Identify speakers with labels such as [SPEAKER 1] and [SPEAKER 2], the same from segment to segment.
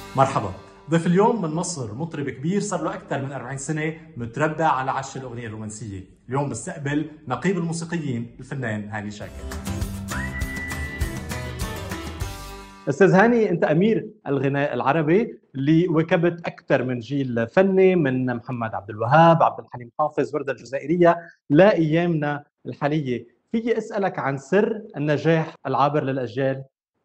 [SPEAKER 1] مرحبا ضيف اليوم من مصر مطرب كبير صار له اكثر من 40 سنه متربع على عش الاغنيه الرومانسيه اليوم بستقبل نقيب الموسيقيين الفنان هاني شاكر استاذ هاني انت امير الغناء العربي اللي واكبت اكثر من جيل فني من محمد عبد الوهاب عبد الحليم حافظ ورده الجزائريه لايامنا الحاليه فيي اسالك عن سر النجاح العابر للاجيال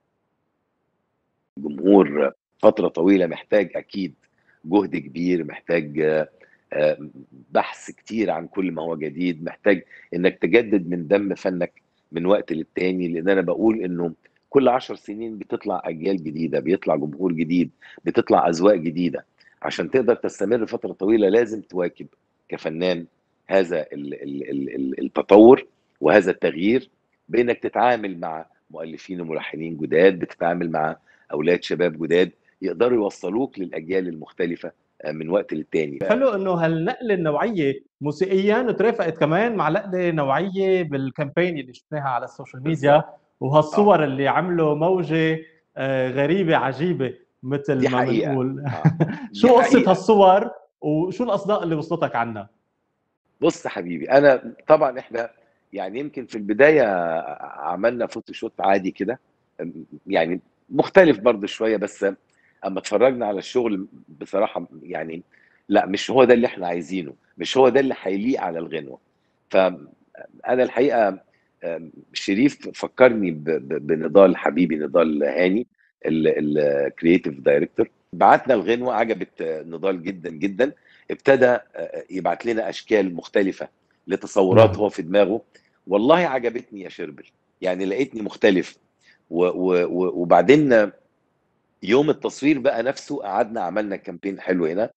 [SPEAKER 2] جمهور فتره طويله محتاج اكيد جهد كبير محتاج بحث كتير عن كل ما هو جديد محتاج انك تجدد من دم فنك من وقت للتاني لان انا بقول انه كل عشر سنين بتطلع اجيال جديده بيطلع جمهور جديد بتطلع اذواق جديده عشان تقدر تستمر فتره طويله لازم تواكب كفنان هذا التطور وهذا التغيير بانك تتعامل مع مؤلفين وملحنين جداد بتتعامل مع اولاد شباب جداد يقدروا يوصلوك للاجيال المختلفه من وقت للتاني
[SPEAKER 1] حلو انه هالنقله النوعيه موسيقيا ترافقت كمان مع نقله نوعيه بالكامبين اللي شفناها على السوشيال ميديا وهالصور آه. اللي عملوا موجه غريبه عجيبه مثل
[SPEAKER 2] دي
[SPEAKER 1] ما
[SPEAKER 2] حقيقة.
[SPEAKER 1] بنقول
[SPEAKER 2] آه.
[SPEAKER 1] شو
[SPEAKER 2] دي
[SPEAKER 1] قصه
[SPEAKER 2] حقيقة.
[SPEAKER 1] هالصور وشو الاصداء اللي وصلتك عنها
[SPEAKER 2] بص حبيبي انا طبعا احنا يعني يمكن في البدايه عملنا فوتوشوب عادي كده يعني مختلف برضه شويه بس اما اتفرجنا على الشغل بصراحه يعني لا مش هو ده اللي احنا عايزينه مش هو ده اللي هيليق على الغنوه فانا الحقيقه شريف فكرني ب- ب- بنضال حبيبي نضال هاني الكرييتيف دايركتور بعتنا الغنوه عجبت نضال جدا جدا ابتدى يبعت لنا اشكال مختلفه لتصورات
[SPEAKER 1] نعم.
[SPEAKER 2] هو في دماغه والله عجبتني يا شربل يعني لقيتني مختلف و و و وبعدين يوم التصوير بقى نفسه قعدنا عملنا كامبين حلو هنا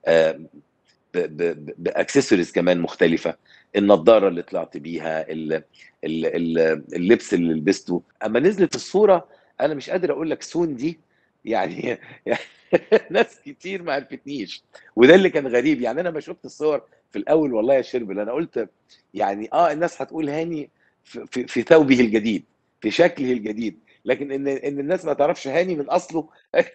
[SPEAKER 2] باكسسوارز كمان مختلفه النضاره اللي طلعت بيها ال ال ال اللبس اللي لبسته اما نزلت الصوره انا مش قادر اقول لك سون دي يعني, يعني ناس كتير ما عرفتنيش وده اللي كان غريب يعني انا ما شفت الصور في الاول والله يا شربل انا قلت يعني اه الناس هتقول هاني في, في, في ثوبه الجديد في شكله الجديد لكن ان ان الناس ما تعرفش هاني من اصله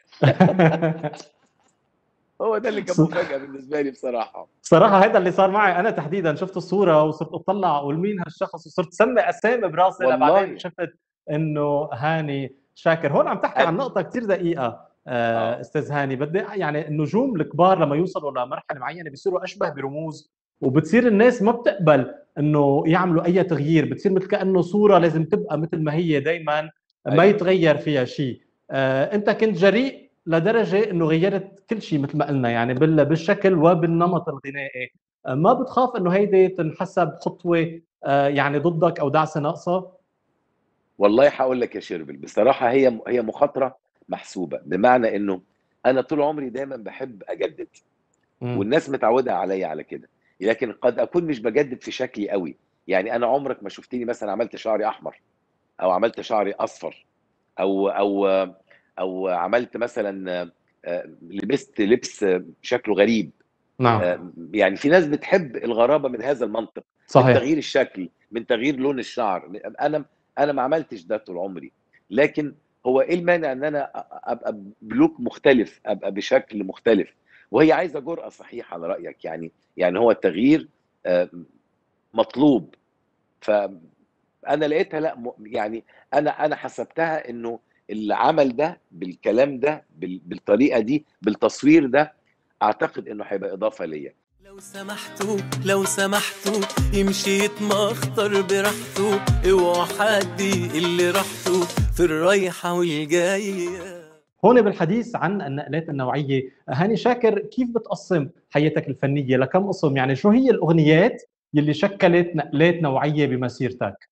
[SPEAKER 2] هو ده اللي كان مفاجاه بالنسبه لي بصراحه
[SPEAKER 1] صراحه هذا اللي صار معي انا تحديدا شفت الصوره وصرت اطلع اقول مين هالشخص وصرت سمي اسامي براسي
[SPEAKER 2] والله.
[SPEAKER 1] لبعدين شفت انه هاني شاكر هون عم تحكي عن نقطه كثير دقيقه آه استاذ هاني بدي يعني النجوم الكبار لما يوصلوا لمرحله معينه بيصيروا اشبه برموز وبتصير الناس ما بتقبل انه يعملوا اي تغيير بتصير مثل كانه صوره لازم تبقى مثل ما هي دائما ما
[SPEAKER 2] أيوة.
[SPEAKER 1] يتغير فيها شيء آه انت كنت جريء لدرجه انه غيرت كل شيء مثل ما قلنا يعني بال- بالشكل وبالنمط الغنائي آه، ما بتخاف انه هيدي تنحسب خطوه آه، يعني ضدك او دعسه ناقصه
[SPEAKER 2] والله هقول لك يا شربل بصراحه هي هي مخاطره محسوبه بمعنى انه انا طول عمري دايما بحب اجدد والناس متعوده عليا على كده لكن قد اكون مش بجدد في شكلي قوي يعني انا عمرك ما شفتني مثلا عملت شعري احمر او عملت شعري اصفر او او او عملت مثلا آه، لبست لبس شكله غريب
[SPEAKER 1] نعم
[SPEAKER 2] آه، يعني في ناس بتحب الغرابه من هذا المنطق من
[SPEAKER 1] صحيح
[SPEAKER 2] تغيير الشكل من تغيير لون الشعر انا انا ما عملتش ده طول عمري لكن هو ايه المانع ان انا ابقى بلوك مختلف ابقى بشكل مختلف وهي عايزه جرأه صحيح على رايك يعني يعني هو التغيير آه، مطلوب فانا لقيتها لا م- يعني انا انا حسبتها انه العمل ده بالكلام ده بال- بالطريقه دي بالتصوير ده اعتقد انه هيبقى اضافه ليا
[SPEAKER 3] لو سمحتوا لو سمحتوا يمشي يتمخطر براحته اوعوا حد اللي راحته في الرايحة والجاية
[SPEAKER 1] هون بالحديث عن النقلات النوعيه هاني شاكر كيف بتقسم حياتك الفنيه لكم قسم يعني شو هي الاغنيات يلي شكلت نقلات نوعيه بمسيرتك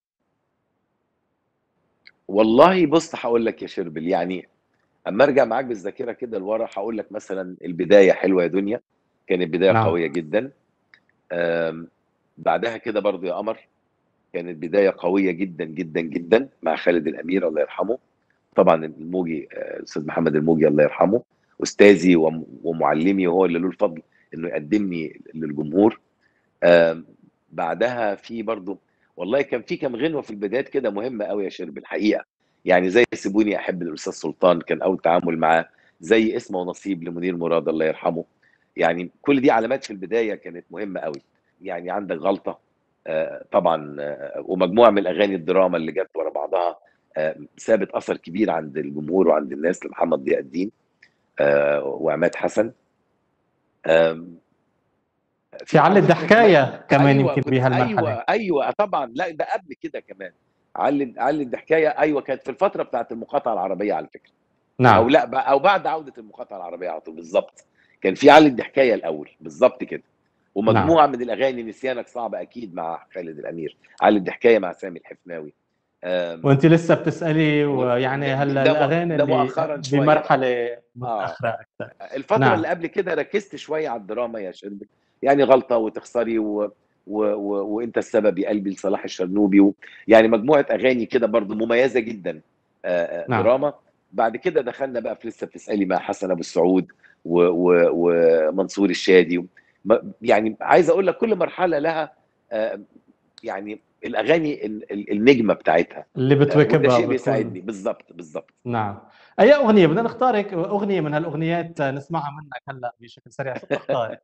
[SPEAKER 2] والله بص هقول لك يا شربل يعني اما ارجع معاك بالذاكره كده لورا هقول لك مثلا البدايه حلوه يا دنيا كانت بدايه
[SPEAKER 1] نعم.
[SPEAKER 2] قويه جدا آم، بعدها كده برضو يا قمر كانت بدايه قويه جدا جدا جدا مع خالد الامير الله يرحمه طبعا الموجي آه، الاستاذ محمد الموجي الله يرحمه استاذي وم- ومعلمي وهو اللي له الفضل انه يقدمني للجمهور آم، بعدها في برضو والله كان في كام غنوه في البدايات كده مهمه قوي يا شرب الحقيقه يعني زي سيبوني احب الاستاذ سلطان كان اول تعامل معاه زي اسمه ونصيب لمنير مراد الله يرحمه يعني كل دي علامات في البدايه كانت مهمه قوي يعني عندك غلطه آه، طبعا آه، ومجموعه من الاغاني الدراما اللي جت ورا بعضها آه، سابت اثر كبير عند الجمهور وعند الناس لمحمد ضياء الدين آه، وعماد حسن آم،
[SPEAKER 1] في علي
[SPEAKER 2] على فكرة
[SPEAKER 1] الدحكايه كمان
[SPEAKER 2] ايوه
[SPEAKER 1] يمكن
[SPEAKER 2] كنت
[SPEAKER 1] بهالمرحله
[SPEAKER 2] ايوه ايوه طبعا لا ده قبل كده كمان علي علي الدحكايه ايوه كانت في الفتره بتاعت المقاطعه العربيه على فكره او
[SPEAKER 1] نعم
[SPEAKER 2] لا بقى- او بعد عوده المقاطعه العربيه على طول بالظبط كان في علي الدحكايه الاول بالظبط كده
[SPEAKER 1] نعم
[SPEAKER 2] ومجموعه من الاغاني نسيانك صعب اكيد مع خالد الامير علي الدحكايه مع سامي الحفناوي آم،
[SPEAKER 1] وانت لسه بتسالي
[SPEAKER 2] و-
[SPEAKER 1] ويعني
[SPEAKER 2] ده
[SPEAKER 1] هلا
[SPEAKER 2] ده مؤ-
[SPEAKER 1] الاغاني
[SPEAKER 2] ده
[SPEAKER 1] اللي
[SPEAKER 2] مؤخرا شويه بقى
[SPEAKER 1] بمرحله
[SPEAKER 2] اه
[SPEAKER 1] متاخره اكثر
[SPEAKER 2] الفترة
[SPEAKER 1] نعم
[SPEAKER 2] اللي قبل كده ركزت شوية على الدراما يا شربل يعني غلطة وتخسري و... و... و... وانت السبب يا قلبي لصلاح الشرنوبي و... يعني مجموعة اغاني كده برضو مميزة جدا آه، آه،
[SPEAKER 1] نعم
[SPEAKER 2] دراما بعد كده دخلنا بقى في لسه بتسألي مع حسن ابو السعود و... و... ومنصور الشادي ما- يعني عايز اقول لك كل مرحلة لها آه، يعني الاغاني ال- ال- النجمة بتاعتها
[SPEAKER 1] اللي
[SPEAKER 2] آه، وده
[SPEAKER 1] بتواكبها
[SPEAKER 2] شيء
[SPEAKER 1] بتكون
[SPEAKER 2] بيساعدني بالظبط بالظبط
[SPEAKER 1] نعم اي اغنيه بدنا نختارك اغنيه من هالاغنيات نسمعها منك هلا بشكل سريع شو بتختار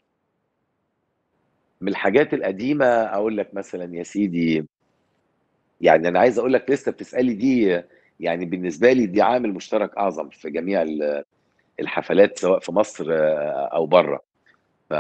[SPEAKER 2] من الحاجات القديمة اقول لك مثلا يا سيدي يعني انا عايز اقول لك لسه بتسالي دي يعني بالنسبه لي دي عامل مشترك اعظم في جميع ال- الحفلات سواء في مصر آه، او بره ف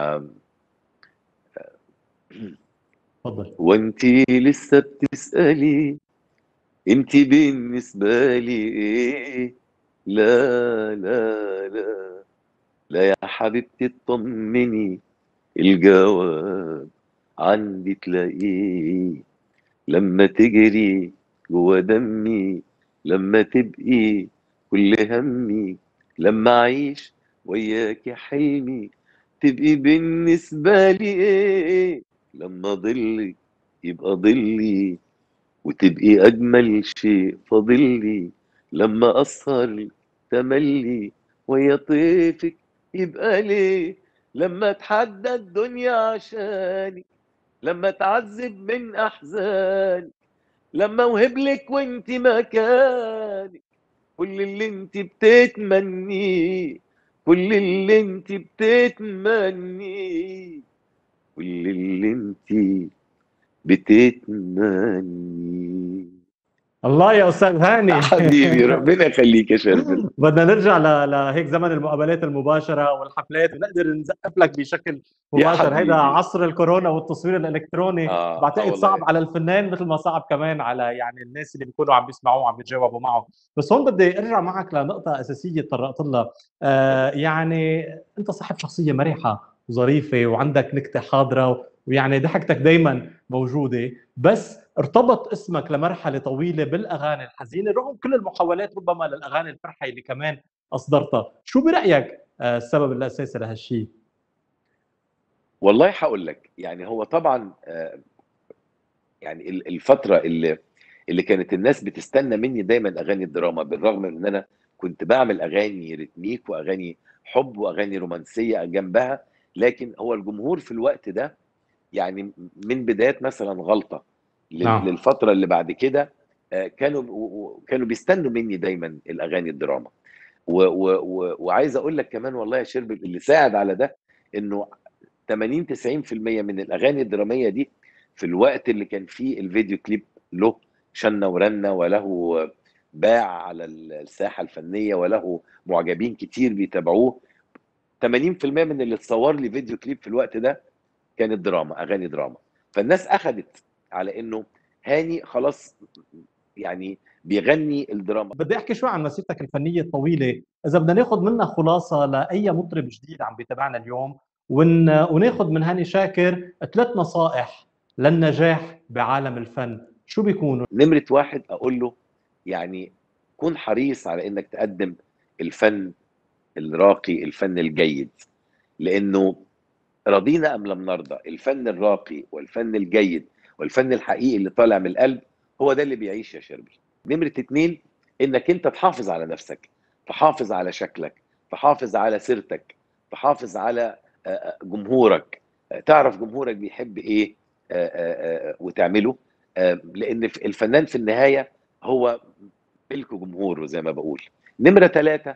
[SPEAKER 1] تفضل
[SPEAKER 2] وانت لسه بتسالي انت بالنسبه لي ايه لا لا لا لا يا حبيبتي اطمني الجواب عندي تلاقيه لما تجري جوا دمي لما تبقي كل همي لما اعيش وياكي حلمي تبقي بالنسبة لي ايه لما ضلك يبقى ضلي وتبقي اجمل شيء فاضلي لما اسهر تملي ويا طيفك يبقى ليه لما اتحدى الدنيا عشاني لما اتعذب من احزاني لما اوهب لك وانت مكاني كل اللي انت بتتمنيه كل اللي انت بتتمنيه كل اللي انت بتتمنيه
[SPEAKER 1] الله يا استاذ هاني
[SPEAKER 2] حبيبي ربنا يخليك يا شربل
[SPEAKER 1] بدنا نرجع ل- لهيك زمن المقابلات المباشره والحفلات ونقدر نزقف لك بشكل
[SPEAKER 2] يا
[SPEAKER 1] مباشر هيدا
[SPEAKER 2] حبيبي
[SPEAKER 1] عصر الكورونا والتصوير الالكتروني
[SPEAKER 2] اه اه
[SPEAKER 1] بعتقد صعب
[SPEAKER 2] والله
[SPEAKER 1] على الفنان مثل ما صعب كمان على يعني الناس اللي بيكونوا عم بيسمعوه وعم بيتجاوبوا معه بس هون بدي ارجع معك لنقطه اساسيه تطرقت لها آه يعني انت صاحب شخصيه مرحه وظريفه وعندك نكته حاضره ويعني ضحكتك دائما موجوده بس ارتبط اسمك لمرحله طويله بالاغاني الحزينه رغم كل المحاولات ربما للاغاني الفرحه اللي كمان اصدرتها شو برايك آه، السبب الاساسي لهالشيء
[SPEAKER 2] والله هقول لك يعني هو طبعا آه، يعني ال- الفتره اللي اللي كانت الناس بتستنى مني دايما اغاني الدراما بالرغم من ان انا كنت بعمل اغاني ريتميك واغاني حب واغاني رومانسيه جنبها لكن هو الجمهور في الوقت ده يعني من بدايات مثلا غلطه لل-
[SPEAKER 1] نعم
[SPEAKER 2] للفتره اللي بعد كده آه، كانوا و- و- كانوا بيستنوا مني دايما الاغاني الدراما و و و وعايز اقول لك كمان والله يا شربل اللي ساعد على ده انه 80 90% من الاغاني الدراميه دي في الوقت اللي كان فيه الفيديو كليب له شنه ورنه وله باع على الساحه الفنيه وله معجبين كتير بيتابعوه 80% من اللي اتصور لي فيديو كليب في الوقت ده كانت دراما اغاني دراما فالناس اخذت على انه هاني خلاص يعني بيغني الدراما
[SPEAKER 1] بدي احكي شوي عن مسيرتك الفنيه الطويله اذا بدنا ناخذ منها خلاصه لاي مطرب جديد عم بيتابعنا اليوم ون... وناخذ من هاني شاكر ثلاث نصائح للنجاح بعالم الفن شو بيكونوا
[SPEAKER 2] نمره واحد اقول له يعني كن حريص على انك تقدم الفن الراقي الفن الجيد لانه رضينا ام لم نرضى الفن الراقي والفن الجيد والفن الحقيقي اللي طالع من القلب هو ده اللي بيعيش يا شربل نمرة اتنين انك انت تحافظ على نفسك تحافظ على شكلك تحافظ على سيرتك تحافظ على آه، آه، جمهورك آه، تعرف جمهورك بيحب ايه آه، آه، آه، وتعمله آه، لان في- الفنان في النهاية هو ملك جمهوره زي ما بقول نمرة ثلاثة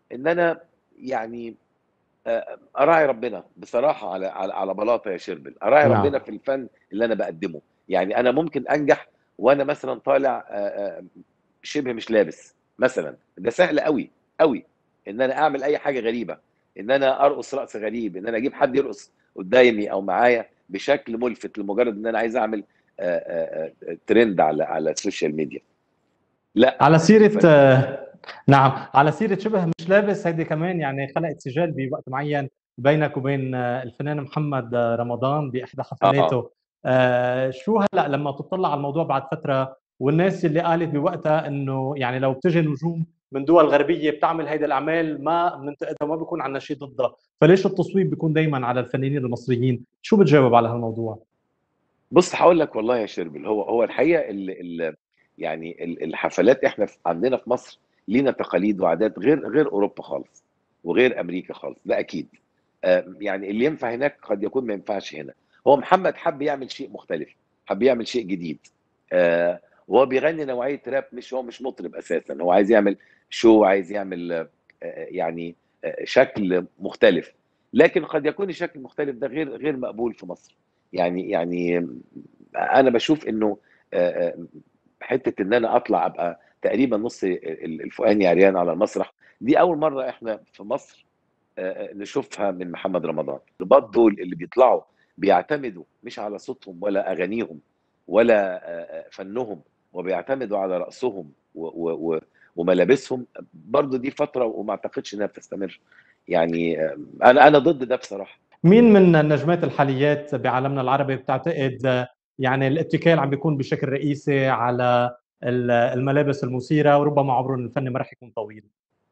[SPEAKER 2] ان انا يعني آه، اراعي ربنا بصراحه على على على بلاطه يا شربل اراعي
[SPEAKER 1] نعم.
[SPEAKER 2] ربنا في الفن اللي انا بقدمه يعني انا ممكن انجح وانا مثلا طالع آه، آه، شبه مش لابس مثلا ده سهل قوي قوي ان انا اعمل اي حاجه غريبه ان انا ارقص رقص غريب ان انا اجيب حد يرقص قدامي او معايا بشكل ملفت لمجرد ان انا عايز اعمل آه، آه، آه، ترند على على السوشيال ميديا لا
[SPEAKER 1] على سيرة
[SPEAKER 2] الفن-
[SPEAKER 1] آه، نعم على سيرة شبه مش لابس هيدي كمان يعني خلقت سجال بوقت معين بينك وبين آه، الفنان محمد آه، رمضان بإحدى حفلاته آه، شو هلا لما تطلع على الموضوع بعد فترة والناس اللي قالت بوقتها انه يعني لو بتجي نجوم من دول غربية بتعمل هيدي الأعمال ما بننتقدها وما بيكون عندنا شيء ضدها فليش التصويب بيكون دائما على الفنانين المصريين شو بتجاوب على هالموضوع
[SPEAKER 2] بص هقول لك والله يا شربل هو هو الحقيقه ال ال يعني ال- الحفلات احنا في عندنا في مصر لينا تقاليد وعادات غير غير اوروبا خالص وغير امريكا خالص ده اكيد آه، يعني اللي ينفع هناك قد يكون ما ينفعش هنا هو محمد حب يعمل شيء مختلف حب يعمل شيء جديد آه، وهو بيغني نوعيه راب مش هو مش مطرب اساسا هو عايز يعمل شو عايز يعمل آه، آه، يعني آه، شكل مختلف لكن قد يكون الشكل المختلف ده غير غير مقبول في مصر يعني يعني انا بشوف انه آه، آه، حته ان انا اطلع ابقى تقريبا نص ال- الفؤاني عريان على المسرح دي اول مره احنا في مصر آه، آه، نشوفها من محمد رمضان الضباط دول اللي بيطلعوا بيعتمدوا مش على صوتهم ولا اغانيهم ولا آه، آه، فنهم وبيعتمدوا على رقصهم و- و- و- وملابسهم برضو دي فتره وما اعتقدش انها بتستمر يعني آه، انا انا ضد ده بصراحه
[SPEAKER 1] مين من النجمات الحاليات بعالمنا العربي بتعتقد آه، يعني الاتكال عم بيكون بشكل رئيسي على ال- الملابس المثيره وربما عمرهم الفني ما رح يكون طويل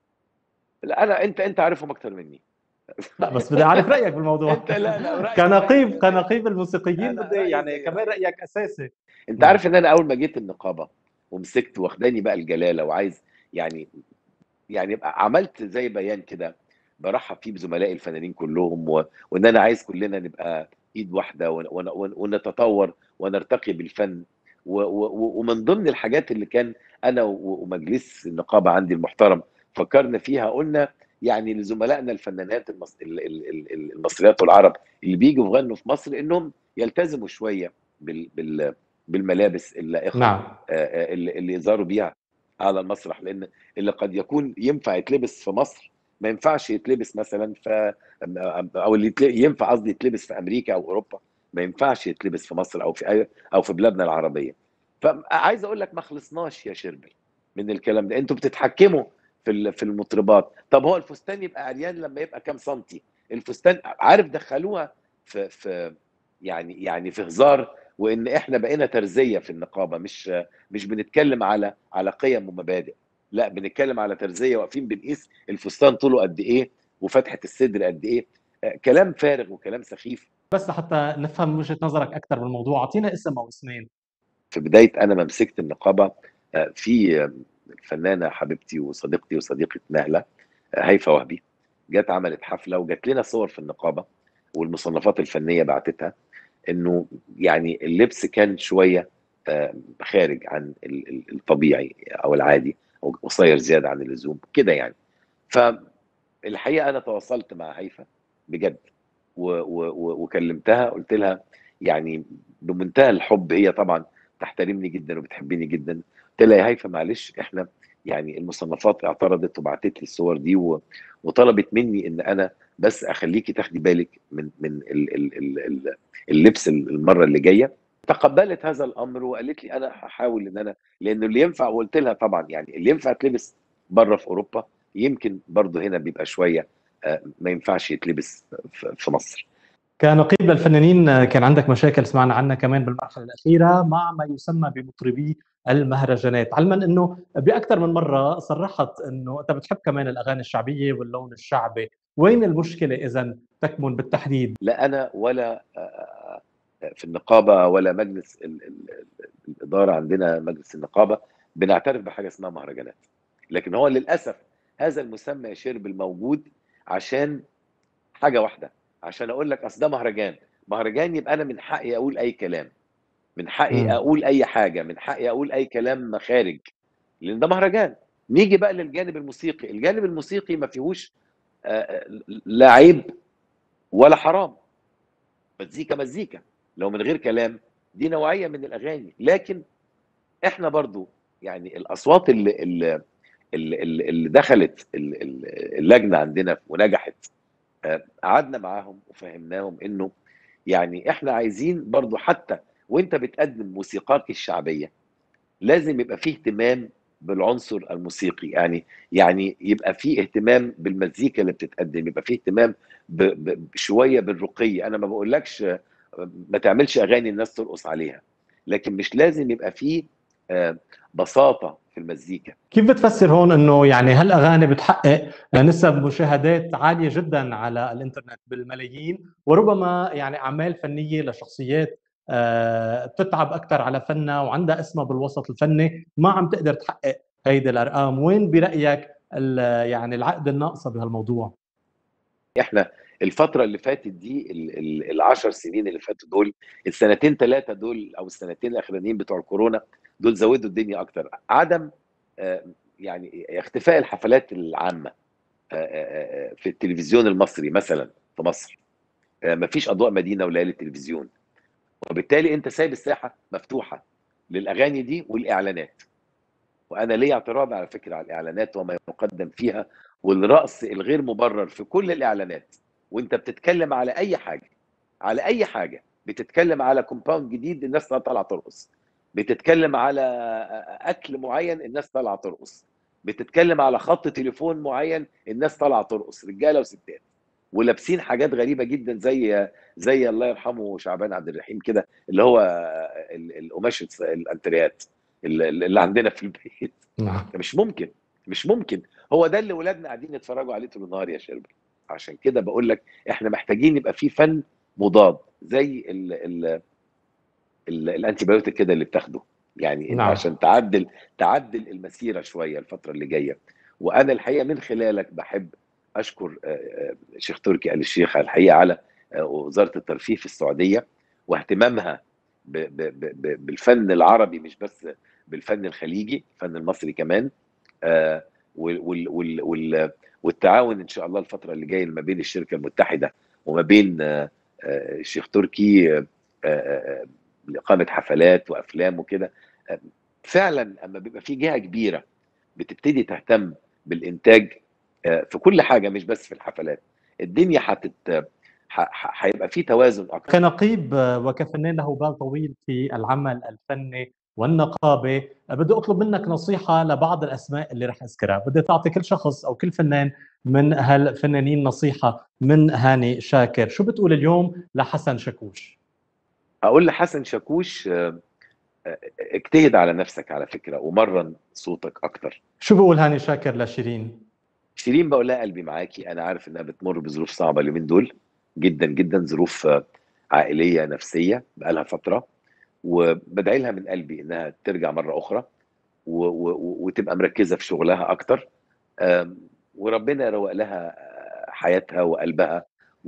[SPEAKER 2] لا انا انت انت عارفهم اكتر مني
[SPEAKER 1] لا بس بدي اعرف رايك بالموضوع
[SPEAKER 2] انت لا لا رأيك
[SPEAKER 1] كنقيب
[SPEAKER 2] رأيك-
[SPEAKER 1] كنقيب الموسيقيين
[SPEAKER 2] أنا
[SPEAKER 1] بدي
[SPEAKER 2] رأيي
[SPEAKER 1] يعني
[SPEAKER 2] زي
[SPEAKER 1] كمان رايك اساسي
[SPEAKER 2] انت عارف ان انا اول ما جيت النقابه ومسكت واخداني بقى الجلاله وعايز يعني يعني يبقى عملت زي بيان كده برحب فيه بزملائي الفنانين كلهم و... وان انا عايز كلنا نبقى ايد واحده ون... ون... ون... ونتطور ونرتقي بالفن و... و... ومن ضمن الحاجات اللي كان انا و... ومجلس النقابه عندي المحترم فكرنا فيها قلنا يعني لزملائنا الفنانات المص... ال- ال- ال- المصريات والعرب اللي بيجوا يغنوا في مصر انهم يلتزموا شويه بال... بال... بالملابس اللائقه
[SPEAKER 1] نعم
[SPEAKER 2] آه، آه، اللي اللي يظهروا بيها على المسرح لان اللي قد يكون ينفع يتلبس في مصر ما ينفعش يتلبس مثلا في او اللي يتل- ينفع قصدي يتلبس في امريكا او اوروبا ما ينفعش يتلبس في مصر او في أي او في بلادنا العربيه فعايز اقول لك ما خلصناش يا شربل من الكلام ده انتوا بتتحكموا في ال- في المطربات طب هو الفستان يبقى عريان لما يبقى كام سنتي الفستان عارف دخلوها في في يعني يعني في هزار وان احنا بقينا ترزيه في النقابه مش مش بنتكلم على على قيم ومبادئ لا بنتكلم على ترزيه واقفين بنقيس الفستان طوله قد ايه وفتحه الصدر قد ايه آه، كلام فارغ وكلام سخيف
[SPEAKER 1] بس حتى نفهم وجهه نظرك اكثر بالموضوع اعطينا اسم او اسمين
[SPEAKER 2] في بدايه انا ما مسكت النقابه آه، في آه، الفنانه حبيبتي وصديقتي وصديقه نهله آه، هيفا وهبي جت عملت حفله وجات لنا صور في النقابه والمصنفات الفنيه بعتتها انه يعني اللبس كان شويه آه، خارج عن ال- ال- الطبيعي او العادي او قصير زياده عن اللزوم كده يعني فالحقيقه انا تواصلت مع هيفا بجد و- و- و- وكلمتها قلت لها يعني بمنتهى الحب هي طبعا تحترمني جدا وبتحبني جدا قلت لها يا هيفا معلش احنا يعني المصنفات اعترضت وبعتت لي الصور دي و- وطلبت مني ان انا بس اخليكي تاخدي بالك من من ال ال ال ال اللبس المره اللي جايه تقبلت هذا الامر وقالت لي انا هحاول ان انا لانه اللي ينفع وقلت لها طبعا يعني اللي ينفع يتلبس بره في اوروبا يمكن برضه هنا بيبقى شويه آه، ما ينفعش يتلبس في في مصر
[SPEAKER 1] كنقيب للفنانين آه، كان عندك مشاكل سمعنا عنها كمان بالمرحله الاخيره مع ما يسمى بمطربي المهرجانات علما انه باكثر من مره صرحت انه انت بتحب كمان الاغاني الشعبيه واللون الشعبي وين المشكله اذا تكمن بالتحديد
[SPEAKER 2] لا انا ولا آه، في النقابه ولا مجلس ال- ال- ال- الاداره عندنا مجلس النقابه بنعترف بحاجه اسمها مهرجانات لكن هو للاسف هذا المسمى يا شربل موجود عشان حاجه واحده عشان اقول لك اصل ده مهرجان مهرجان يبقى انا من حقي اقول اي كلام من حقي
[SPEAKER 1] مم.
[SPEAKER 2] اقول اي حاجه من حقي اقول اي كلام مخارج لان ده مهرجان نيجي بقى للجانب الموسيقي الجانب الموسيقي ما فيهوش آه، لا عيب ولا حرام مزيكا مزيكا لو من غير كلام دي نوعيه من الاغاني لكن احنا برضو يعني الاصوات اللي اللي اللي, اللي دخلت ال- ال- اللجنه عندنا ونجحت آه، قعدنا معاهم وفهمناهم انه يعني احنا عايزين برضو حتى وانت بتقدم موسيقاك الشعبيه لازم يبقى فيه اهتمام بالعنصر الموسيقي يعني يعني يبقى فيه اهتمام بالمزيكا اللي بتتقدم يبقى فيه اهتمام ب- ب- شويه بالرقي انا ما بقولكش آه، ما تعملش اغاني الناس ترقص عليها لكن مش لازم يبقى فيه آه، بساطه في المزيكا
[SPEAKER 1] كيف بتفسر هون انه يعني هالاغاني بتحقق نسب مشاهدات عاليه جدا على الانترنت بالملايين وربما يعني اعمال فنيه لشخصيات آه، بتتعب اكثر على فنها وعندها اسمها بالوسط الفني ما عم تقدر تحقق هيدي الارقام وين برايك ال- يعني العقد الناقصه بهالموضوع
[SPEAKER 2] احنا الفتره اللي فاتت دي ال- ال- العشر سنين اللي فاتوا دول السنتين ثلاثه دول او السنتين الاخرانيين بتوع الكورونا دول زودوا الدنيا اكتر عدم آه، يعني اختفاء الحفلات العامه آه، آه، آه، في التلفزيون المصري مثلا في مصر آه، مفيش اضواء مدينه وليالي تلفزيون وبالتالي انت سايب الساحه مفتوحه للاغاني دي والاعلانات وانا ليا اعتراض على فكره على الاعلانات وما يقدم فيها والرقص الغير مبرر في كل الاعلانات وانت بتتكلم على اي حاجه على اي حاجه بتتكلم على كومباوند جديد الناس طالعه ترقص بتتكلم على اكل معين الناس طالعه ترقص بتتكلم على خط تليفون معين الناس طالعه ترقص رجاله وستات ولابسين حاجات غريبه جدا زي زي الله يرحمه شعبان عبد الرحيم كده اللي هو ال- القماش الانتريات اللي اللي عندنا في البيت
[SPEAKER 1] نعم
[SPEAKER 2] مش ممكن مش ممكن هو ده اللي ولادنا قاعدين يتفرجوا عليه طول النهار يا شربي عشان كده بقول لك احنا محتاجين يبقى في فن مضاد زي ال ال ال الانتي بايوتيك كده اللي بتاخده يعني انت
[SPEAKER 1] نعم.
[SPEAKER 2] عشان تعدل تعدل المسيره شويه الفتره اللي جايه وانا الحقيقه من خلالك بحب اشكر آه، آه، شيخ تركي ال الشيخ الحقيقه على آه، وزاره الترفيه في السعوديه واهتمامها ب- ب- ب- ب- بالفن العربي مش بس بالفن الخليجي الفن المصري كمان آه، وال- وال- وال- وال- والتعاون ان شاء الله الفتره اللي جايه ما بين الشركه المتحده وما بين آه، آه، الشيخ تركي آه، آه، لاقامه حفلات وافلام وكده آه، فعلا اما بيبقى في جهه كبيره بتبتدي تهتم بالانتاج آه، في كل حاجه مش بس في الحفلات الدنيا هتت ح- ح- هيبقى في توازن اكتر
[SPEAKER 1] كنقيب وكفنان له بال طويل في العمل الفني والنقابه بدي اطلب منك نصيحه لبعض الاسماء اللي رح اذكرها بدي تعطي كل شخص او كل فنان من هالفنانين نصيحه من هاني شاكر شو بتقول اليوم لحسن شاكوش
[SPEAKER 2] اقول لحسن شاكوش آه، آه، اجتهد على نفسك على فكره ومرن صوتك اكتر
[SPEAKER 1] شو بقول هاني شاكر لشيرين
[SPEAKER 2] شيرين بقول لها قلبي معاكي انا عارف انها بتمر بظروف صعبه اليومين دول جدا جدا ظروف آه، عائليه نفسيه بقالها فتره وبدعي لها من قلبي انها ترجع مره اخرى و- و- وتبقى مركزه في شغلها اكتر آم، وربنا يروق لها آه، حياتها وقلبها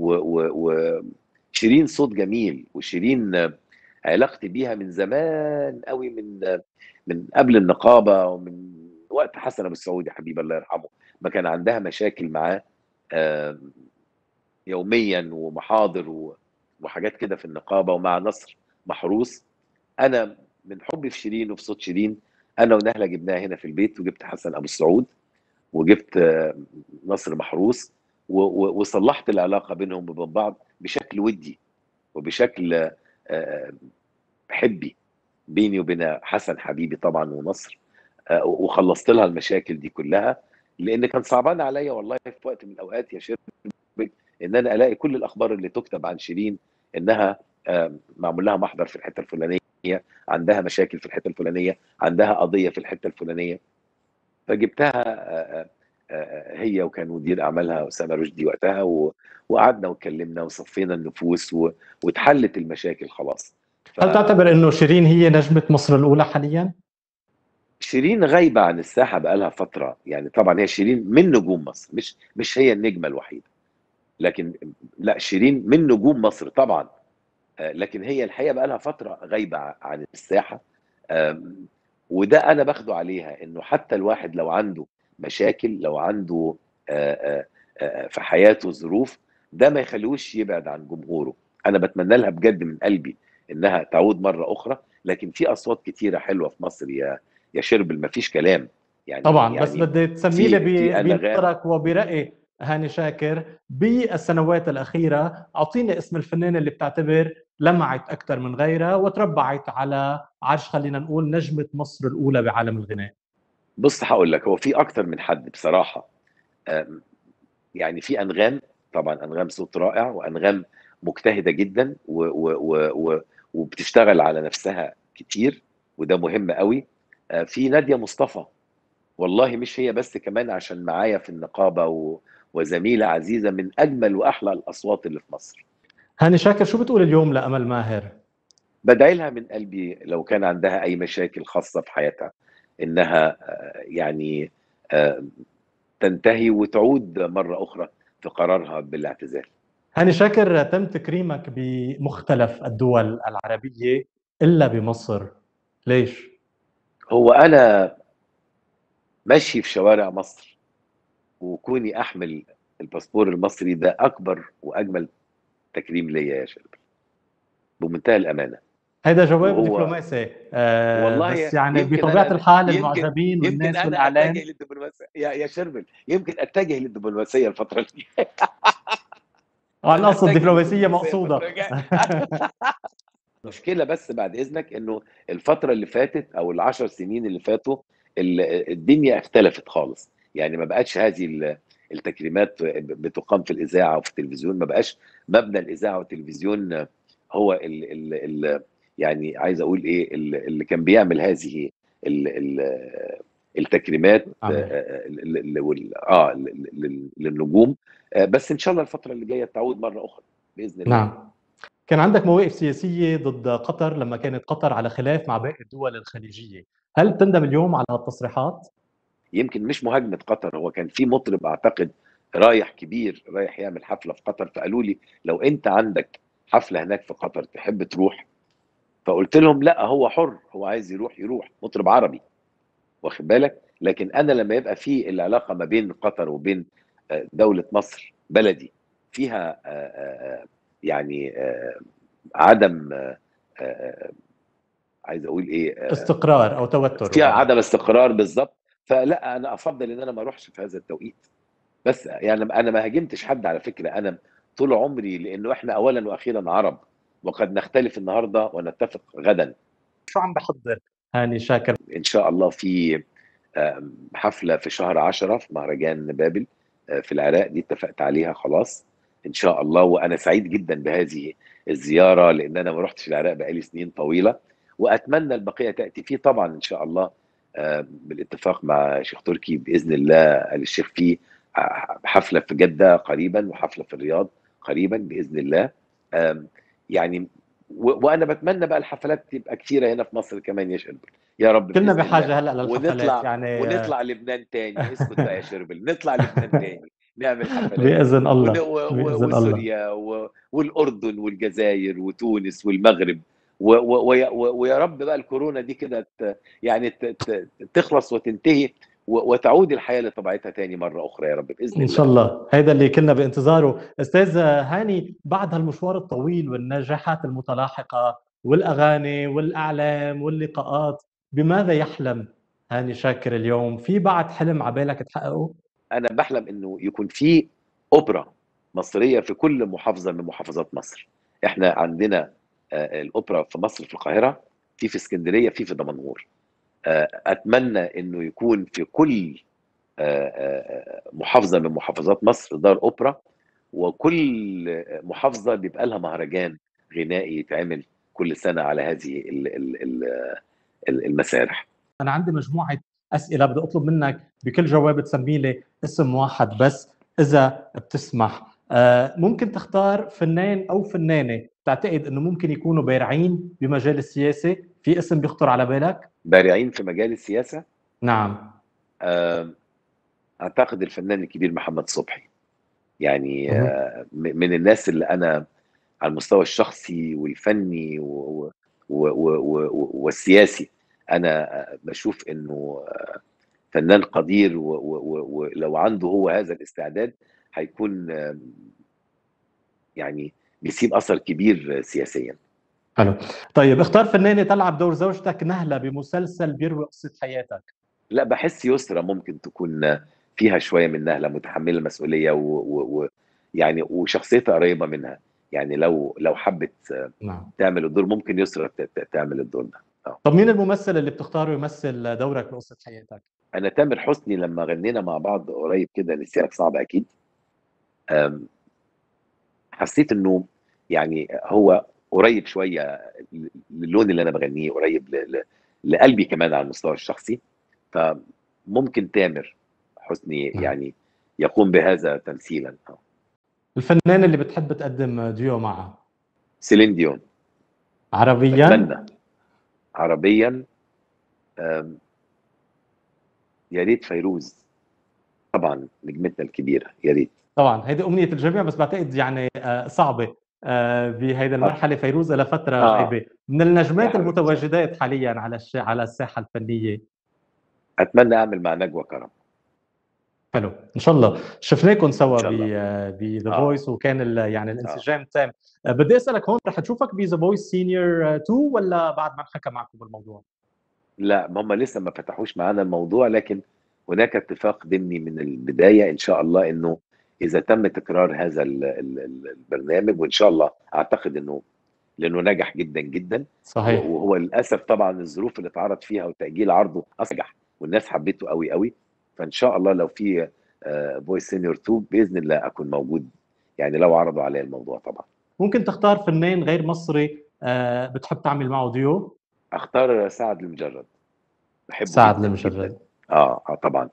[SPEAKER 2] وشيرين صوت جميل وشيرين آه، علاقتي بيها من زمان قوي من آه، من قبل النقابه ومن وقت حسن ابو السعودي حبيب الله يرحمه ما كان عندها مشاكل معاه آم، يوميا ومحاضر و- وحاجات كده في النقابه ومع نصر محروس انا من حبي في شيرين وفي صوت شيرين انا ونهله جبناها هنا في البيت وجبت حسن ابو السعود وجبت آه، نصر محروس و- و- وصلحت العلاقه بينهم وبين بعض بشكل ودي وبشكل آه، آه، حبي بيني وبين حسن حبيبي طبعا ونصر آه، وخلصت لها المشاكل دي كلها لان كان صعبان عليا والله في وقت من الاوقات يا شرب ان انا الاقي كل الاخبار اللي تكتب عن شيرين انها آه، معمول لها محضر في الحته الفلانيه عندها مشاكل في الحته الفلانيه عندها قضيه في الحته الفلانيه فجبتها آه، آه، آه، هي وكان مدير اعمالها اسامه رشدي وقتها و- وقعدنا واتكلمنا وصفينا النفوس و- واتحلت المشاكل خلاص ف-
[SPEAKER 1] هل تعتبر انه شيرين هي نجمه مصر الاولى حاليا
[SPEAKER 2] شيرين غايبه عن الساحه بقالها فتره يعني طبعا هي شيرين من نجوم مصر مش مش هي النجمه الوحيده لكن لا شيرين من نجوم مصر طبعا آه، لكن هي الحقيقه بقالها فتره غايبه ع- عن الساحه آم، وده انا باخده عليها انه حتى الواحد لو عنده مشاكل لو عنده آه، آه، آه، في حياته ظروف ده ما يخليهوش يبعد عن جمهوره انا بتمنى لها بجد من قلبي انها تعود مره اخرى لكن في اصوات كتيره حلوه في مصر يا يا شربل ما فيش كلام يعني
[SPEAKER 1] طبعا
[SPEAKER 2] يعني
[SPEAKER 1] بس بدي تسمي لي
[SPEAKER 2] في- في
[SPEAKER 1] ب-
[SPEAKER 2] أنغام.
[SPEAKER 1] بنظرك وبرأي هاني شاكر بالسنوات الأخيرة أعطيني اسم الفنانة اللي بتعتبر لمعت أكثر من غيرها وتربعت على عرش خلينا نقول نجمة مصر الأولى بعالم الغناء
[SPEAKER 2] بص هقول لك هو في اكتر من حد بصراحه أم، يعني في انغام طبعا انغام صوت رائع وانغام مجتهده جدا و و و و وبتشتغل على نفسها كتير وده مهم قوي آه، في ناديه مصطفى والله مش هي بس كمان عشان معايا في النقابه و وزميله عزيزه من اجمل واحلى الاصوات اللي في مصر
[SPEAKER 1] هاني شاكر شو بتقول اليوم لأمل ماهر؟
[SPEAKER 2] بدعي لها من قلبي لو كان عندها اي مشاكل خاصه في حياتها انها آه، يعني آه، تنتهي وتعود مره اخرى في قرارها بالاعتزال
[SPEAKER 1] هاني شاكر تم تكريمك بمختلف الدول العربية إلا بمصر ليش؟
[SPEAKER 2] هو انا ماشي في شوارع مصر وكوني احمل الباسبور المصري ده اكبر واجمل تكريم ليا يا شباب بمنتهى الامانه
[SPEAKER 1] هيدا جواب
[SPEAKER 2] وهو-
[SPEAKER 1] دبلوماسي آه
[SPEAKER 2] والله
[SPEAKER 1] بس يعني
[SPEAKER 2] يمكن
[SPEAKER 1] بطبيعة
[SPEAKER 2] أنا-
[SPEAKER 1] الحال
[SPEAKER 2] يمكن-
[SPEAKER 1] المعجبين
[SPEAKER 2] يمكن
[SPEAKER 1] والناس
[SPEAKER 2] انا
[SPEAKER 1] والإعلام
[SPEAKER 2] اتجه للدبلوماسيه يا يا شربل يمكن اتجه للدبلوماسيه الفتره اللي
[SPEAKER 1] على القصد
[SPEAKER 2] أتجه
[SPEAKER 1] الدبلوماسية
[SPEAKER 2] للدبلوماسية
[SPEAKER 1] مقصودة
[SPEAKER 2] الفترة الجاية. مشكلة بس بعد إذنك إنه الفترة اللي فاتت أو العشر سنين اللي فاتوا ال- الدنيا اختلفت خالص يعني ما بقتش هذه ال- التكريمات بتقام في الإذاعة وفي التلفزيون ما بقاش مبنى الإذاعة والتلفزيون هو ال ال ال يعني عايز أقول إيه ال- اللي كان بيعمل هذه ال ال التكريمات
[SPEAKER 1] عمل.
[SPEAKER 2] آه، ال- ال- وال- اه لل- لل- للنجوم آه، بس ان شاء الله الفتره اللي جايه تعود مره اخرى باذن الله
[SPEAKER 1] نعم كان عندك مواقف سياسية ضد قطر لما كانت قطر على خلاف مع باقي الدول الخليجية هل تندم اليوم على هالتصريحات؟
[SPEAKER 2] يمكن مش مهاجمه قطر هو كان في مطرب اعتقد رايح كبير رايح يعمل حفله في قطر فقالوا لي لو انت عندك حفله هناك في قطر تحب تروح فقلت لهم لا هو حر هو عايز يروح يروح مطرب عربي واخد بالك لكن انا لما يبقى في العلاقه ما بين قطر وبين آه، دوله مصر بلدي فيها آه، آه، يعني آه، عدم آه، آه، عايز اقول ايه آه،
[SPEAKER 1] استقرار أو توتر
[SPEAKER 2] فيها عدم استقرار بالظبط فلا انا افضل ان انا ما اروحش في هذا التوقيت بس يعني انا ما هاجمتش حد على فكره انا طول عمري لانه احنا اولا واخيرا عرب وقد نختلف النهارده ونتفق غدا
[SPEAKER 1] شو عم بحضر هاني شاكر
[SPEAKER 2] ان شاء الله في آم، حفله في شهر عشرة في مهرجان بابل آه، في العراق دي اتفقت عليها خلاص ان شاء الله وانا سعيد جدا بهذه الزياره لان انا ما رحتش العراق بقالي سنين طويله واتمنى البقيه تاتي فيه طبعا ان شاء الله آه، بالاتفاق مع شيخ تركي باذن الله آل الشيخ فيه ح- حفله في جده قريبا وحفله في الرياض قريبا باذن الله آم، يعني و- وانا بتمنى بقى الحفلات تبقى كثيره هنا في مصر كمان يا شربل يا رب
[SPEAKER 1] كلنا
[SPEAKER 2] بإذن الله.
[SPEAKER 1] بحاجة هلا للحفلات
[SPEAKER 2] ونطلع
[SPEAKER 1] يعني
[SPEAKER 2] ونطلع لبنان تاني اسكت بقى يا شربل نطلع لبنان تاني نعمل حفلات
[SPEAKER 1] بإذن
[SPEAKER 2] ون-
[SPEAKER 1] الله
[SPEAKER 2] و- و-
[SPEAKER 1] بإذن الله
[SPEAKER 2] وسوريا و- والاردن والجزائر وتونس والمغرب و- و- ويا و- ويا رب بقى الكورونا دي كده ت- يعني ت- ت- تخلص وتنتهي و- وتعود الحياه لطبيعتها تاني مره اخرى يا رب باذن
[SPEAKER 1] ان
[SPEAKER 2] الله
[SPEAKER 1] شاء الله هيدا اللي كنا بانتظاره استاذ هاني بعد هالمشوار الطويل والنجاحات المتلاحقه والاغاني والاعلام واللقاءات بماذا يحلم هاني شاكر اليوم في بعد حلم عبالك تحققه
[SPEAKER 2] انا بحلم انه يكون في اوبرا مصريه في كل محافظه من محافظات مصر احنا عندنا آه، الاوبرا في مصر في القاهره في في اسكندريه في في دمنهور آه، اتمنى انه يكون في كل آه، آه، محافظه من محافظات مصر دار اوبرا وكل محافظه بيبقى لها مهرجان غنائي يتعمل كل سنه على هذه ال- ال- ال- ال- المسارح
[SPEAKER 1] انا عندي مجموعه اسئله بدي اطلب منك بكل جواب تسمي لي اسم واحد بس اذا بتسمح آه، ممكن تختار فنان او فنانه تعتقد انه ممكن يكونوا بارعين بمجال السياسه في اسم بيخطر على بالك
[SPEAKER 2] بارعين في مجال السياسه
[SPEAKER 1] نعم
[SPEAKER 2] آه، اعتقد الفنان الكبير محمد صبحي يعني
[SPEAKER 1] مهم.
[SPEAKER 2] آه، م- من الناس اللي انا على المستوى الشخصي والفني و- و- و- و- و- والسياسي انا آه، بشوف انه آه، فنان قدير و- و- و- ولو عنده هو هذا الاستعداد هيكون آه، يعني بيسيب اثر كبير سياسيا
[SPEAKER 1] حلو طيب اختار فنانه تلعب دور زوجتك نهله بمسلسل بيروي قصه حياتك
[SPEAKER 2] لا بحس يسرى ممكن تكون فيها شويه من نهله متحمله المسؤوليه و, و, و يعني وشخصيتها قريبه منها يعني لو لو حبت
[SPEAKER 1] نعم
[SPEAKER 2] تعمل الدور ممكن يسرى ت- ت- تعمل الدور ده
[SPEAKER 1] طب مين الممثل اللي بتختاره يمثل دورك بقصه حياتك
[SPEAKER 2] انا تامر حسني لما غنينا مع بعض قريب كده نسيانك صعب اكيد أم، حسيت انه يعني هو قريب شويه للون اللي انا بغنيه قريب ل- ل- لقلبي كمان على المستوى الشخصي فممكن تامر حسني
[SPEAKER 1] نعم.
[SPEAKER 2] يعني يقوم بهذا تمثيلا آه.
[SPEAKER 1] الفنان اللي بتحب تقدم ديو معه
[SPEAKER 2] سيلين ديون
[SPEAKER 1] عربيا
[SPEAKER 2] اتمنى عربيا أم، يا ريت فيروز طبعا نجمتنا الكبيره يا ريت
[SPEAKER 1] طبعا هيدي امنيه الجميع بس بعتقد يعني آه، صعبه آه، بهيدي المرحله فيروز لها فتره
[SPEAKER 2] آه.
[SPEAKER 1] غايبه من
[SPEAKER 2] يا
[SPEAKER 1] النجمات
[SPEAKER 2] حبيبتي.
[SPEAKER 1] المتواجدات حاليا على الش... على الساحه الفنيه
[SPEAKER 2] اتمنى اعمل مع نجوى كرم
[SPEAKER 1] حلو ان شاء الله شفناكم سوا
[SPEAKER 2] إن شاء
[SPEAKER 1] ب بذا
[SPEAKER 2] آه.
[SPEAKER 1] فويس وكان ال... يعني الانسجام التام آه، بدي اسالك هون رح تشوفك بذا فويس سينيور 2 ولا بعد ما انحكى معكم بالموضوع؟
[SPEAKER 2] لا هم لسه ما فتحوش معانا الموضوع لكن هناك اتفاق ضمني من البدايه ان شاء الله انه اذا تم تكرار هذا ال- ال- ال- البرنامج وان شاء الله اعتقد انه لانه نجح جدا جدا
[SPEAKER 1] صحيح
[SPEAKER 2] وهو للاسف طبعا الظروف اللي اتعرض فيها وتاجيل عرضه نجح والناس حبته قوي قوي فان شاء الله لو في فويس سينيور 2 باذن الله اكون موجود يعني لو عرضوا علي الموضوع طبعا
[SPEAKER 1] ممكن تختار فنان غير مصري آه، بتحب تعمل معه ديو
[SPEAKER 2] اختار سعد المجرد بحبه
[SPEAKER 1] سعد
[SPEAKER 2] جداً
[SPEAKER 1] المجرد
[SPEAKER 2] جداً. اه اه طبعا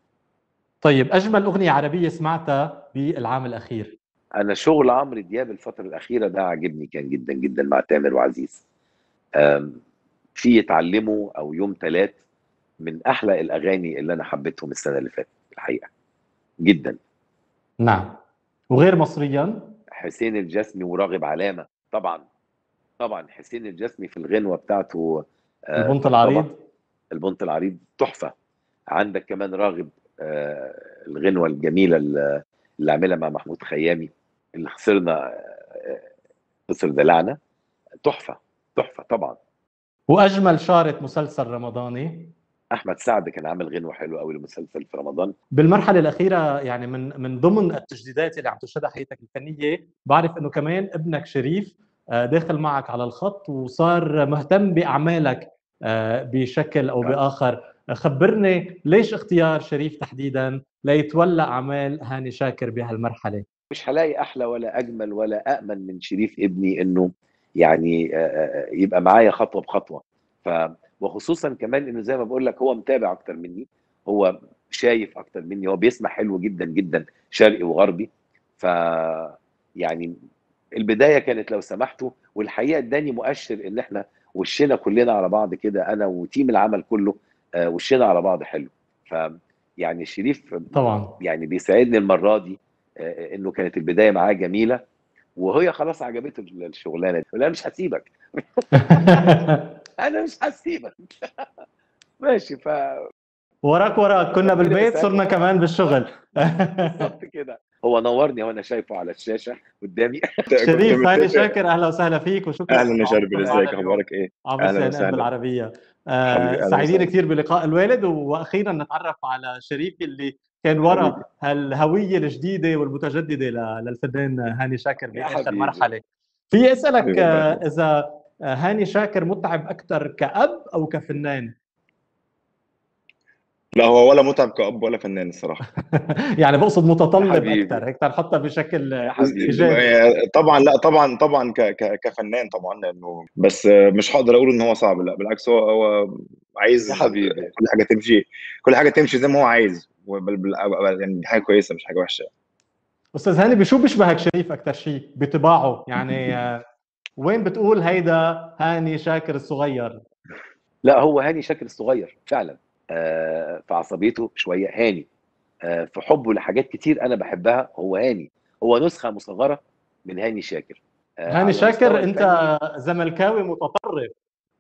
[SPEAKER 1] طيب اجمل اغنيه عربيه سمعتها بالعام الاخير
[SPEAKER 2] انا شغل عمرو دياب الفتره الاخيره ده عاجبني كان جدا جدا مع تامر وعزيز آم، في يتعلموا او يوم ثلاث من احلى الاغاني اللي انا حبيتهم السنه اللي فاتت الحقيقه جدا
[SPEAKER 1] نعم وغير مصريا
[SPEAKER 2] حسين الجسمي وراغب علامه طبعا طبعا حسين الجسمي في الغنوه بتاعته آه،
[SPEAKER 1] البنط
[SPEAKER 2] طبعاً
[SPEAKER 1] العريض
[SPEAKER 2] البنط العريض تحفه عندك كمان راغب آه، الغنوه الجميله اللي اللي عاملها مع محمود خيامي اللي خسرنا آه، خسر دلعنا تحفه تحفه طبعا
[SPEAKER 1] واجمل شارة مسلسل رمضاني
[SPEAKER 2] احمد سعد كان عامل غنوه حلوه قوي لمسلسل في رمضان
[SPEAKER 1] بالمرحله الاخيره يعني من من ضمن التجديدات اللي عم تشهدها حياتك الفنيه بعرف انه كمان ابنك شريف آه، داخل معك على الخط وصار مهتم باعمالك آه، بشكل او
[SPEAKER 2] آه.
[SPEAKER 1] باخر خبرني ليش اختيار شريف تحديدا ليتولى اعمال هاني شاكر بهالمرحله
[SPEAKER 2] مش هلاقي احلى ولا اجمل ولا امن من شريف ابني انه يعني آه، آه، يبقى معايا خطوه بخطوه ف وخصوصا كمان انه زي ما بقول لك هو متابع اكتر مني هو شايف اكتر مني هو بيسمع حلو جدا جدا شرقي وغربي ف يعني البدايه كانت لو سمحتوا والحقيقه اداني مؤشر ان احنا وشنا كلنا على بعض كده انا وتيم العمل كله آه، وشنا على بعض حلو ف يعني شريف
[SPEAKER 1] طبعا
[SPEAKER 2] يعني بيساعدني المره دي آه، انه كانت البدايه معاه جميله وهي خلاص عجبته الشغلانه دي لا مش هسيبك انا مش هسيبك ماشي ف
[SPEAKER 1] وراك وراك كنا بالبيت صرنا كمان بالشغل
[SPEAKER 2] بالظبط كده هو نورني وانا شايفه على الشاشه قدامي
[SPEAKER 1] شريف هاني شاكر اهلا وسهلا فيك وشكرا
[SPEAKER 4] اهلا يا شربل
[SPEAKER 1] على
[SPEAKER 4] ازيك
[SPEAKER 1] اليوم.
[SPEAKER 4] اخبارك ايه؟
[SPEAKER 1] عم
[SPEAKER 4] أهلاً
[SPEAKER 1] بسأل
[SPEAKER 4] وسهلاً.
[SPEAKER 1] بالعربية
[SPEAKER 4] حبيبي،
[SPEAKER 1] آه
[SPEAKER 4] أهلاً
[SPEAKER 1] سعيدين
[SPEAKER 4] وسهلاً.
[SPEAKER 1] كثير بلقاء الوالد واخيرا نتعرف على شريف اللي كان ورا
[SPEAKER 4] حبيبي.
[SPEAKER 1] هالهوية الجديدة والمتجددة ل- للفنان هاني شاكر
[SPEAKER 2] يا
[SPEAKER 1] باخر
[SPEAKER 2] حبيبي.
[SPEAKER 1] مرحلة في اسالك
[SPEAKER 4] حبيبي،
[SPEAKER 1] آه
[SPEAKER 4] الله
[SPEAKER 1] اذا آه، هاني شاكر متعب اكثر كاب او كفنان
[SPEAKER 4] لا هو ولا متعب كأب ولا فنان الصراحة
[SPEAKER 1] يعني بقصد متطلب
[SPEAKER 2] حبيبي.
[SPEAKER 1] اكثر هيك نحطها بشكل
[SPEAKER 2] يا
[SPEAKER 1] آه،
[SPEAKER 2] حبيبي
[SPEAKER 1] ايجابي
[SPEAKER 4] طبعا لا طبعا طبعا ك ك كفنان طبعا لانه بس مش هقدر اقول ان هو صعب لا بالعكس هو هو عايز
[SPEAKER 2] يا حبيبي.
[SPEAKER 4] كل حاجة تمشي كل حاجة تمشي زي ما هو عايز وبال- بال- يعني دي حاجة كويسة مش حاجة وحشة
[SPEAKER 1] استاذ هاني بشو بيشبهك شريف اكثر شيء بطباعه يعني آه، وين بتقول هيدا هاني شاكر الصغير
[SPEAKER 2] لا هو هاني شاكر الصغير فعلا آه في عصبيته شويه هاني آه في حبه لحاجات كتير انا بحبها هو هاني هو نسخه مصغره من هاني شاكر آه على
[SPEAKER 1] هاني
[SPEAKER 2] المستوى
[SPEAKER 1] شاكر
[SPEAKER 2] الفني
[SPEAKER 1] انت زملكاوي متطرف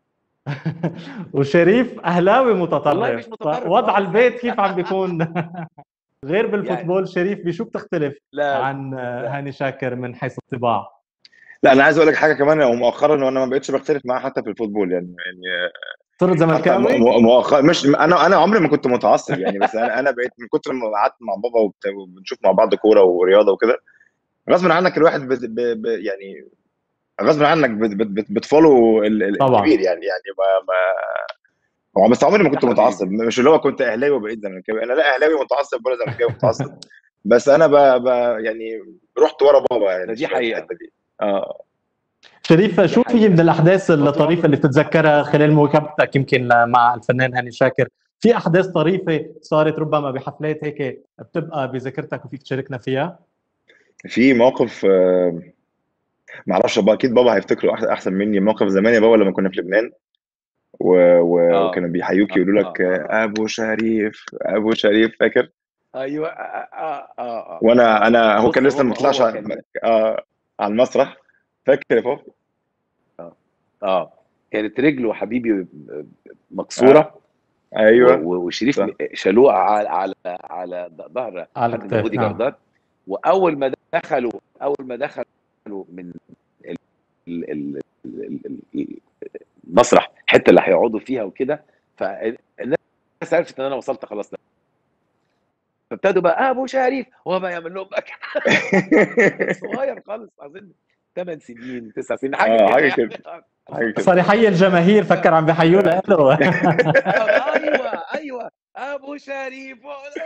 [SPEAKER 1] وشريف اهلاوي
[SPEAKER 2] والله
[SPEAKER 1] متطرف
[SPEAKER 2] مش متطرف
[SPEAKER 1] وضع
[SPEAKER 2] خالص.
[SPEAKER 1] البيت كيف عم بيكون غير بالفوتبول شريف بشو بتختلف
[SPEAKER 2] لا
[SPEAKER 1] عن هاني شاكر من حيث الطباع
[SPEAKER 4] لا انا عايز اقول لك حاجه كمان هو مؤخرا وانا ما بقتش بختلف معاه حتى في الفوتبول يعني يعني
[SPEAKER 1] صرت
[SPEAKER 4] حتى
[SPEAKER 1] زملكاوي
[SPEAKER 4] م- مؤخرا مش انا انا عمري ما كنت متعصب يعني بس انا انا بقيت من كتر ما قعدت مع بابا وبت- وبنشوف مع بعض كوره ورياضه وكده غصب عنك الواحد بت ب ب يعني غصب عنك بت بت بت بتفولو ال- ال-
[SPEAKER 1] طبعاً.
[SPEAKER 4] الكبير يعني يعني ما ما هو بس عمري ما كنت
[SPEAKER 2] يا حبيبي.
[SPEAKER 4] متعصب مش اللي هو كنت اهلاوي وبقيت زملكاوي انا لا اهلاوي متعصب ولا زملكاوي متعصب بس انا ب ب يعني رحت ورا بابا يعني
[SPEAKER 2] دي
[SPEAKER 4] شوية في
[SPEAKER 2] حقيقة.
[SPEAKER 4] الحتة دي اه
[SPEAKER 1] شريف شو
[SPEAKER 2] حقيقة.
[SPEAKER 1] في من الاحداث الطريفه اللي بتتذكرها خلال مواكبتك يمكن مع الفنان هاني شاكر في احداث طريفه صارت ربما بحفلات هيك بتبقى بذاكرتك وفيك تشاركنا فيها
[SPEAKER 4] في موقف آه، معرفش بقى اكيد بابا هيفتكره أح- احسن مني موقف زمان يا بابا لما كنا في لبنان و... و...
[SPEAKER 2] آه.
[SPEAKER 4] وكانوا بيحيوك يقولوا لك
[SPEAKER 2] آه، آه،
[SPEAKER 4] آه، ابو شريف ابو شريف فاكر
[SPEAKER 2] ايوه اه اه اه, آه.
[SPEAKER 4] وانا انا هو
[SPEAKER 2] بص،
[SPEAKER 4] كان لسه
[SPEAKER 2] هو-
[SPEAKER 4] ما طلعش
[SPEAKER 2] هو
[SPEAKER 4] على
[SPEAKER 2] كان-
[SPEAKER 4] آه على المسرح فاكر يا بابا
[SPEAKER 2] اه كانت رجله حبيبي مكسوره
[SPEAKER 4] ايوه
[SPEAKER 2] و- و- وشريف
[SPEAKER 4] صح.
[SPEAKER 2] شالوه على على على ظهر
[SPEAKER 1] على
[SPEAKER 2] حد من
[SPEAKER 1] الكتاف،
[SPEAKER 2] البودي
[SPEAKER 1] نعم.
[SPEAKER 2] جاردات واول ما دخلوا اول ما دخلوا من ال- ال- ال- ال- ال- المسرح الحته اللي هيقعدوا فيها وكده فالناس عرفت ان انا وصلت خلاص فابتدوا بقى ابو شريف هو بقى يعمل لهم بقى كان صغير خالص اظن 8 سنين 9 سنين حاجه
[SPEAKER 4] آه، حاجة
[SPEAKER 2] يعني.
[SPEAKER 4] كده. حاجه كده
[SPEAKER 1] صار يحيي الجماهير فكر عم بيحيوا له
[SPEAKER 2] ايوه ايوه ابو شريف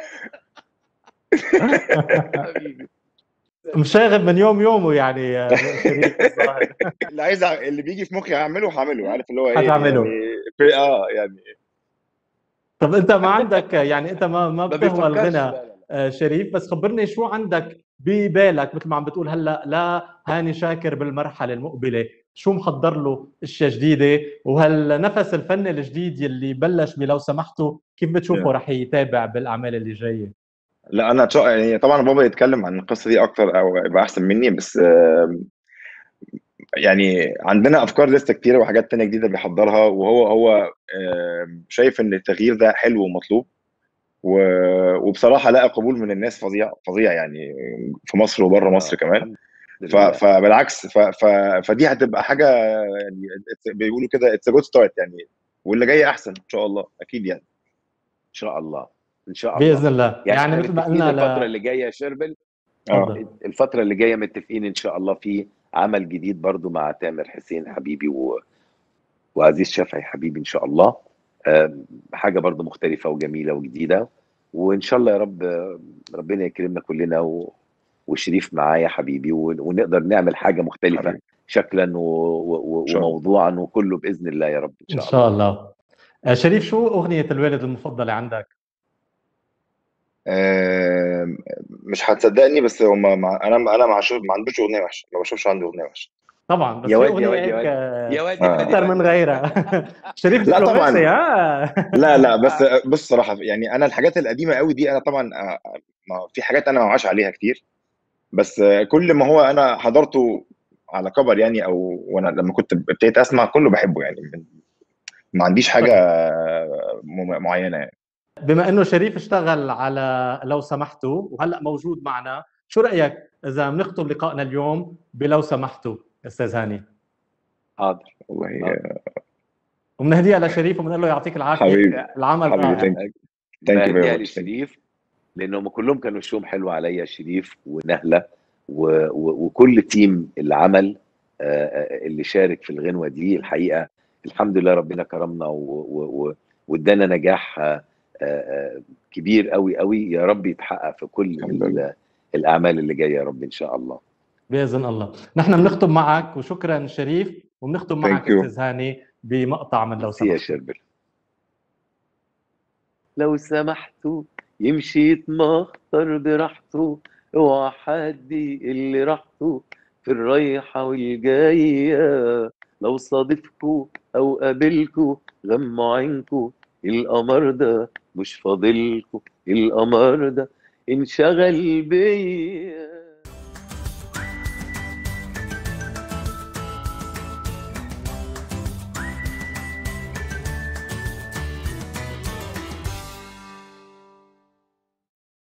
[SPEAKER 2] حبيبي
[SPEAKER 1] مشاغب من يوم يومه يعني يا شريف الظاهر.
[SPEAKER 4] اللي عايز أع- اللي بيجي في مخي هعمله هعمله عارف اللي هو ايه
[SPEAKER 1] هتعمله.
[SPEAKER 4] يعني في اه يعني
[SPEAKER 1] طب انت ما عندك يعني انت ما ما
[SPEAKER 2] ما
[SPEAKER 1] بتهوى
[SPEAKER 2] بيفكرش
[SPEAKER 1] الغنى
[SPEAKER 2] لا، لا، لا.
[SPEAKER 1] آه، شريف بس خبرني شو عندك ببالك مثل ما عم بتقول هلا لا هاني شاكر بالمرحله المقبله شو محضر له اشياء جديده وهالنفس الفني الجديد يلي بلش بلو سمحتوا كيف بتشوفه
[SPEAKER 4] نعم.
[SPEAKER 1] رح يتابع بالاعمال اللي جايه
[SPEAKER 4] لا انا تشا- يعني طبعا بابا يتكلم عن القصه دي اكتر او يبقى احسن مني بس آم، يعني عندنا افكار لسه كتيره وحاجات تانية جديده بيحضرها وهو هو آم، شايف ان التغيير ده حلو ومطلوب و- وبصراحه لقى قبول من الناس فظيع فظيع يعني في مصر وبره مصر
[SPEAKER 2] آه،
[SPEAKER 4] كمان
[SPEAKER 2] الحمد
[SPEAKER 4] ف-
[SPEAKER 2] لله.
[SPEAKER 4] فبالعكس ف- ف- فدي هتبقى حاجه يعني it's- بيقولوا كده اتس جود ستارت يعني واللي جاي احسن ان شاء الله اكيد يعني
[SPEAKER 2] ان شاء الله ان شاء الله
[SPEAKER 1] باذن الله
[SPEAKER 2] يعني,
[SPEAKER 1] يعني
[SPEAKER 2] إحنا
[SPEAKER 1] مثل ما
[SPEAKER 2] متفقين
[SPEAKER 1] قلنا
[SPEAKER 2] الفتره
[SPEAKER 1] ل...
[SPEAKER 2] اللي جايه يا شربل
[SPEAKER 4] اه
[SPEAKER 1] تفضل.
[SPEAKER 2] الفتره اللي جايه متفقين ان شاء الله في عمل جديد برضو مع تامر حسين حبيبي و... وعزيز شافعي حبيبي ان شاء الله آم، حاجه برضو مختلفه وجميله وجديده وان شاء الله يا رب ربنا يكرمنا كلنا و... وشريف معايا حبيبي ون- ونقدر نعمل حاجه مختلفه
[SPEAKER 4] حبيبي.
[SPEAKER 2] شكلا و... و...
[SPEAKER 4] إن شاء الله.
[SPEAKER 2] وموضوعا وكله باذن الله يا رب ان
[SPEAKER 1] ان
[SPEAKER 2] شاء الله
[SPEAKER 1] شاء الله آه، شريف شو اغنيه الوالد المفضله عندك
[SPEAKER 4] آم، مش هتصدقني بس هما مع... انا انا ما عشوف... ما عندوش اغنيه وحشه ما بشوفش عنده اغنيه وحشه
[SPEAKER 1] طبعا بس
[SPEAKER 2] يا
[SPEAKER 1] في
[SPEAKER 2] واد- يا
[SPEAKER 1] اغنيه
[SPEAKER 2] واد- يا
[SPEAKER 1] هيك
[SPEAKER 2] واد.
[SPEAKER 1] آه،
[SPEAKER 2] يا واد
[SPEAKER 4] آه.
[SPEAKER 2] يا
[SPEAKER 1] اكثر من غيرها شريف
[SPEAKER 4] لا طبعاً.
[SPEAKER 1] دبلوماسي ها
[SPEAKER 4] لا لا بس بص صراحه يعني انا الحاجات القديمه قوي دي انا طبعا آه، ما في حاجات انا ما وعاش عليها كتير بس آه، كل ما هو انا حضرته على كبر يعني او وانا لما كنت ابتديت اسمع كله بحبه يعني من- ما عنديش حاجه آه، م- معينه يعني
[SPEAKER 1] بما انه شريف اشتغل على لو سمحتوا وهلا موجود معنا شو رايك اذا بنختم لقائنا اليوم بلو سمحتوا استاذ هاني
[SPEAKER 2] حاضر
[SPEAKER 4] والله
[SPEAKER 2] آه.
[SPEAKER 4] آه،
[SPEAKER 1] وبنهديها لشريف وبنقول له يعطيك العافيه
[SPEAKER 4] حبيبي.
[SPEAKER 1] العمل
[SPEAKER 4] حبيبي،
[SPEAKER 1] رائع
[SPEAKER 4] thank thank you very
[SPEAKER 2] بهديها
[SPEAKER 4] much.
[SPEAKER 2] لشريف لانهم كلهم كانوا وشهم حلو عليا شريف ونهله و... و... وكل تيم اللي عمل آه، آه، اللي شارك في الغنوه دي الحقيقه الحمد لله ربنا كرمنا و... و... و... وادانا نجاح آه، آه، كبير قوي قوي يا رب يتحقق في كل
[SPEAKER 4] الحمد لله.
[SPEAKER 2] ال... الاعمال اللي جايه يا رب ان شاء الله
[SPEAKER 1] باذن الله نحن بنختم معك وشكرا شريف وبنختم معك
[SPEAKER 4] Thank you.
[SPEAKER 1] استاذ هاني بمقطع من لو
[SPEAKER 2] ميرسي يا
[SPEAKER 1] سمحت
[SPEAKER 2] شربل لو سمحتوا يمشي يتمخطر براحته اوعى حد اللي راحته في الرايحة والجاية لو صادفكوا أو قابلكوا غموا عينكوا القمر ده مش فاضلكوا القمر ده انشغل بيا